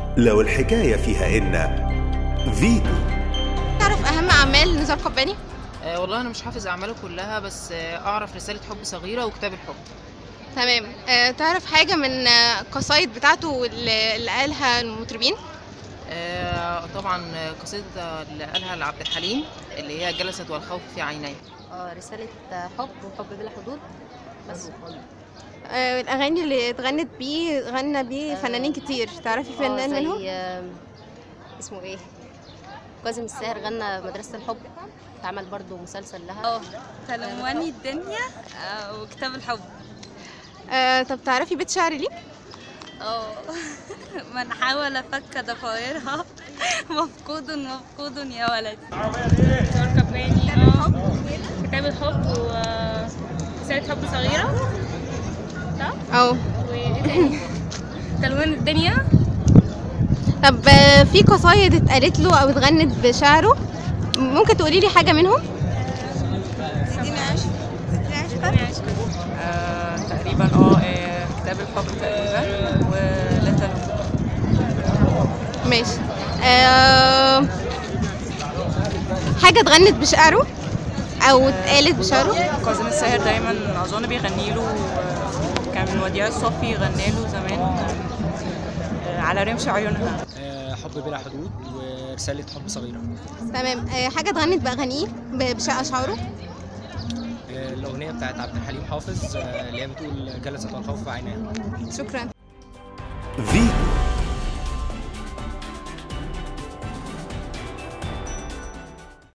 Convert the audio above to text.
لو الحكاية فيها إن فيتو تعرف اهم اعمال نزار قباني أه والله انا مش حافظ اعماله كلها بس آه، اعرف رساله حب صغيره وكتاب الحب تمام آه، تعرف حاجه من آه، قصايد بتاعته اللي اللي قالها المطربين أه طبعا آه، قصيده اللي قالها لعبد الحليم اللي هي جلست والخوف في عيني اه رسالة حب وحب بلا حدود بس آه، الاغاني اللي اتغنت بيه غنى بيه فنانين كتير تعرفي اه فنان زي منهم آم، اسمه ايه كاظم الساهر غنى مدرسة الحب اتعمل برضو مسلسل لها اه تلموني الدنيا آه، وكتاب الحب آه، طب تعرفي بيت شعر ليه اه من حاول فك ضفائرها مفقود مفقود يا ولدي كباني اه كتاب الحب ورسالة حب صغيرة او وايه تاني تلوين الدنيا طب آه، في قصايد اتقالت له او اتغنت بشعره ممكن تقولي لي حاجه منهم آه، تقريبا اه آه، كتاب الحب تقريبا ولا تلوم ماشي آه، حاجه اتغنت بشعره او اتقالت بشعره كاظم الساهر دايما اظن بيغني له آه، كان من وديع الصافي غنى له زمان آه، على رمش عيونها آه، حب بلا حدود ورسالة حب صغيرة تمام آه، حاجه اتغنت باغانيه ب- باشعاره آه، الأغنية بتاعت عبد الحليم حافظ آه، اللي هي بتقول جلست الخوف في عينيها شكرا فيتو